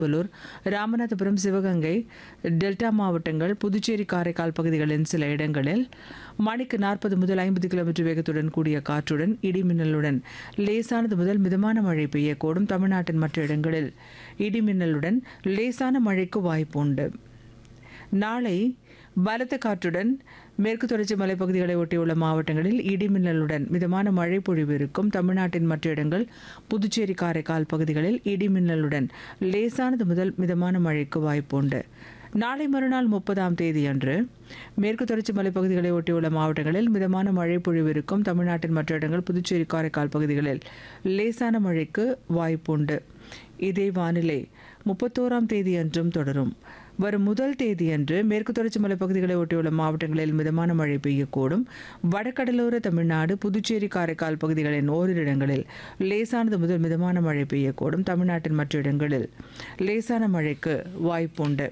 Tiruvallur Ramanathapuram Sivaganga delta மாவட்டங்கள் புதுச்சேரி காரைக்கால் பகுதிகளின் சில இடங்களில் மணிக்கு நாற்பது முதல் ஐம்பது கிலோமீட்டர் வேகத்துடன் கூடிய காற்றுடன் இடிமின்னலுடன் லேசானது முதல் மிதமான மழை பெய்யக்கூடும் தமிழ்நாட்டின் மற்ற இடங்களில் இடிமின்னலுடன் லேசான மழைக்கு வாய்ப்பு உண்டு நாளை பலத்த காற்றுடன் மேற்கு தொடர்ச்சி மலைப்பகுதிகளை ஒட்டியுள்ள மாவட்டங்களில் இடிமின்னலுடன் மிதமான மழை பொழிவு இருக்கும் தமிழ்நாட்டின் மற்ற இடங்கள் புதுச்சேரி காரைக்கால் பகுதிகளில் இடிமின்னலுடன் லேசானது முதல் மிதமான மழைக்கு வாய்ப்பு உண்டு நாளை மறுநாள் முப்பதாம் தேதி அன்று மேற்கு தொடர்ச்சி மலைப்பகுதிகளை ஒட்டியுள்ள மாவட்டங்களில் மிதமான மழை பொழிவு இருக்கும் தமிழ்நாட்டின் மற்ற இடங்கள் புதுச்சேரி காரைக்கால் பகுதிகளில் லேசான மழைக்கு வாய்ப்புண்டு இதே வானிலை முப்பத்தோராம் தேதி அன்றும் தொடரும் வரும் முதல் தேதியன்று மேற்கு தொடர்ச்சி மலைப்பகுதிகளை ஒட்டியுள்ள மாவட்டங்களில் மிதமான மழை பெய்யக்கூடும் வடகடலோர தமிழ்நாடு புதுச்சேரி காரைக்கால் பகுதிகளின் ஓரிரு இடங்களில் லேசானது முதல் மிதமான மழை பெய்யக்கூடும் தமிழ்நாட்டின் மற்ற இடங்களில் லேசான மழைக்கு வாய்ப்புண்டு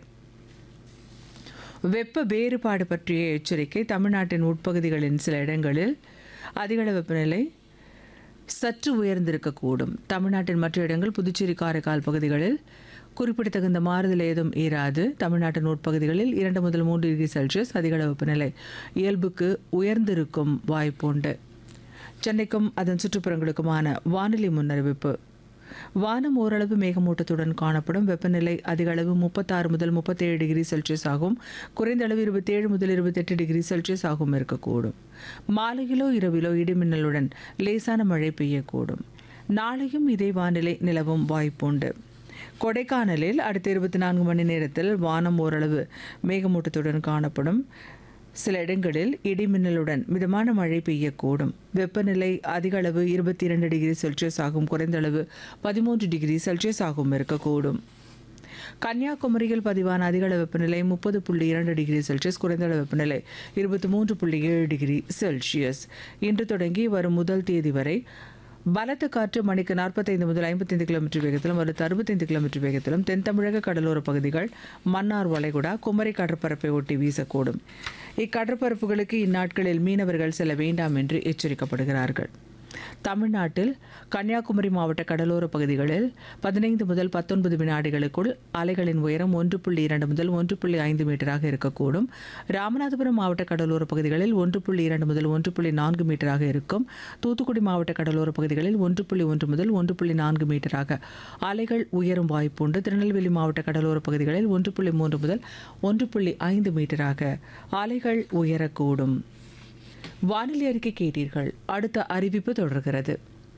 வெப்ப வேறுபாடு பற்றிய எச்சரிக்கை தமிழ்நாட்டின் உட்பகுதிகளின் சில இடங்களில் அதிகள வெப்பநிலை சற்று உயர்ந்திருக்கக்கூடும் தமிழ்நாட்டின் மற்ற இடங்கள் புதுச்சேரி காரைக்கால் பகுதிகளில் குறிப்பிடத்தகுந்த மாறுதல் ஏதும் இராது தமிழ்நாட்டின் உட்பகுதிகளில் இரண்டு முதல் மூன்று டிகிரி செல்சியஸ் அதிகள வெப்பநிலை இயல்புக்கு உயர்ந்திருக்கும் வாய்ப்புண்டு சென்னைக்கும் அதன் சுற்றுப்புறங்களுக்குமான வானிலை முன்னறிவிப்பு வானம் ஓரளவு மேகமூட்டத்துடன் காணப்படும் வெப்பநிலை அதிக அளவு முப்பத்தாறு முதல் முப்பத்தேழு டிகிரி செல்சியஸ் ஆகும் குறைந்த அளவு இருபத்தேழு முதல் இருபத்தெட்டு டிகிரி செல்சியஸ் ஆகும் இருக்கக்கூடும் மாலையிலோ இரவிலோ இடிமின்னலுடன் லேசான மழை பெய்யக்கூடும் நாளையும் இதே வானிலை நிலவும் வாய்ப்புண்டு கொடைக்கானலில் அடுத்த இருபத்தி நான்கு மணி நேரத்தில் வானம் ஓரளவு மேகமூட்டத்துடன் காணப்படும் சில இடங்களில் இடிமின்னலுடன் மிதமான மழை பெய்யக்கூடும் வெப்பநிலை அதிக அளவு இருபத்தி இரண்டு டிகிரி செல்சியஸ் ஆகும் குறைந்த அளவு பதிமூன்று டிகிரி செல்சியஸ் ஆகும் இருக்கக்கூடும் கன்னியாகுமரியில் பதிவான அதிகள வெப்பநிலை முப்பது புள்ளி இரண்டு டிகிரி செல்சியஸ் குறைந்த அளவு வெப்பநிலை இருபத்தி மூன்று புள்ளி ஏழு டிகிரி செல்சியஸ் இன்று தொடங்கி வரும் முதல் தேதி வரை பலத்த காற்று மணிக்கு நாற்பத்தைந்து முதல் ஐம்பத்தைந்து கிலோமீட்டர் வேகத்திலும் அல்லது அறுபத்தைந்து கிலோமீட்டர் வேகத்திலும் தென் தமிழக கடலோர பகுதிகள் மன்னார் வளைகுடா குமரி கடற்பரப்பை ஒட்டி வீசக்கூடும் இக்கடற்பரப்புகளுக்கு இந்நாட்களில் மீனவர்கள் செல்ல வேண்டாம் என்று எச்சரிக்கப்படுகிறார்கள் தமிழ்நாட்டில் கன்னியாகுமரி மாவட்ட கடலோர பகுதிகளில் பதினைந்து முதல் பத்தொன்பது வினாடிகளுக்குள் அலைகளின் உயரம் ஒன்று புள்ளி இரண்டு முதல் ஒன்று புள்ளி ஐந்து மீட்டராக இருக்கக்கூடும் ராமநாதபுரம் மாவட்ட கடலோர பகுதிகளில் ஒன்று புள்ளி இரண்டு முதல் ஒன்று புள்ளி நான்கு மீட்டராக இருக்கும் தூத்துக்குடி மாவட்ட கடலோர பகுதிகளில் ஒன்று புள்ளி ஒன்று முதல் ஒன்று புள்ளி நான்கு மீட்டராக அலைகள் உயரும் வாய்ப்புண்டு திருநெல்வேலி மாவட்ட கடலோர பகுதிகளில் ஒன்று புள்ளி மூன்று முதல் ஒன்று புள்ளி ஐந்து மீட்டராக அலைகள் உயரக்கூடும் வானிலை அறிக்கை கேட்டீர்கள் அடுத்த அறிவிப்பு தொடர்கிறது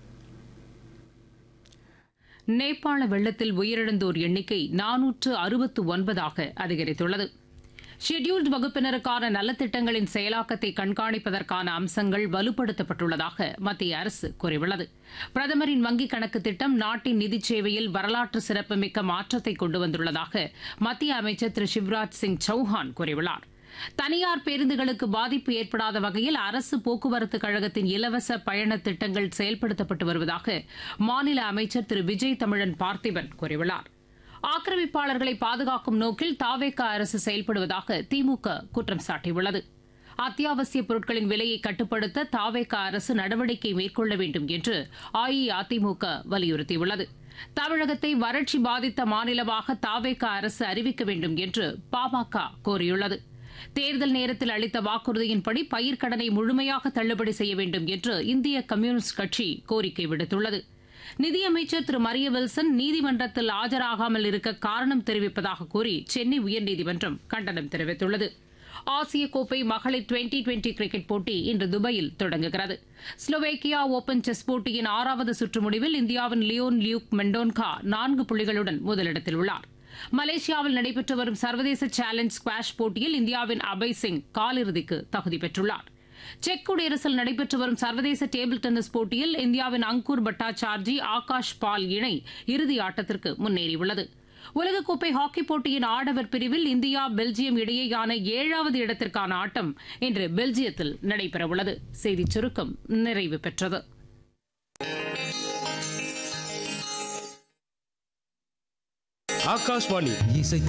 நேபாள வெள்ளத்தில் உயிரிழந்தோர் எண்ணிக்கை நானூற்று அறுபத்து ஒன்பதாக அதிகரித்துள்ளது ஷெட்யூல்டு வகுப்பினருக்கான நலத்திட்டங்களின் செயலாக்கத்தை கண்காணிப்பதற்கான அம்சங்கள் வலுப்படுத்தப்பட்டுள்ளதாக மத்திய அரசு கூறியுள்ளது பிரதமரின் வங்கிக் கணக்கு திட்டம் நாட்டின் நிதிச் சேவையில் வரலாற்று சிறப்புமிக்க மாற்றத்தை கொண்டு வந்துள்ளதாக மத்திய அமைச்சர் திரு சிவராஜ் சிங் சௌஹான் கூறியுள்ளார் தனியார் பேருந்துகளுக்கு பாதிப்பு ஏற்படாத வகையில் அரசு போக்குவரத்து கழகத்தின் இலவச பயண திட்டங்கள் செயல்படுத்தப்பட்டு வருவதாக மாநில அமைச்சர் திரு விஜய் தமிழன் பார்த்திபன் கூறியுள்ளார் ஆக்கிரமிப்பாளர்களை பாதுகாக்கும் நோக்கில் தாவேக்கா அரசு செயல்படுவதாக திமுக குற்றம் சாட்டியுள்ளது அத்தியாவசிய பொருட்களின் விலையை கட்டுப்படுத்த தாவேக்கா அரசு நடவடிக்கை மேற்கொள்ள வேண்டும் என்று அஇஅதிமுக வலியுறுத்தியுள்ளது தமிழகத்தை வறட்சி பாதித்த மாநிலமாக தாவேக்கா அரசு அறிவிக்க வேண்டும் என்று பாமக கோரியுள்ளது தேர்தல் நேரத்தில் அளித்த வாக்குறுதியின்படி பயிர்க்கடனை முழுமையாக தள்ளுபடி செய்ய வேண்டும் என்று இந்திய கம்யூனிஸ்ட் கட்சி கோரிக்கை விடுத்துள்ளது நிதியமைச்சர் திரு மரிய வில்சன் நீதிமன்றத்தில் ஆஜராகாமல் இருக்க காரணம் தெரிவிப்பதாக கூறி சென்னை உயர்நீதிமன்றம் கண்டனம் தெரிவித்துள்ளது ஆசிய கோப்பை மகளிர் டுவெண்டி டுவெண்டி கிரிக்கெட் போட்டி இன்று துபாயில் தொடங்குகிறது ஸ்லோவேக்கியா ஓபன் செஸ் போட்டியின் ஆறாவது சுற்று முடிவில் இந்தியாவின் லியோன் லியூக் மெண்டோன்கா நான்கு புள்ளிகளுடன் முதலிடத்தில் உள்ளார் மலேசியாவில் நடைபெற்று வரும் சர்வதேச சேலஞ்ச் ஸ்குவாஷ் போட்டியில் இந்தியாவின் அபய் சிங் காலிறுதிக்கு தகுதி பெற்றுள்ளார் செக் குடியரசில் நடைபெற்று வரும் சர்வதேச டேபிள் டென்னிஸ் போட்டியில் இந்தியாவின் அங்கூர் பட்டாச்சார்ஜி ஆகாஷ் பால் இணை இறுதி ஆட்டத்திற்கு முன்னேறியுள்ளது உலகக்கோப்பை ஹாக்கி போட்டியின் ஆடவர் பிரிவில் இந்தியா பெல்ஜியம் இடையேயான ஏழாவது இடத்திற்கான ஆட்டம் இன்று பெல்ஜியத்தில் நடைபெறவுள்ளது செய்திச் சுருக்கம் நிறைவு பெற்றது ஆகாஷ்வாணி இசைத்து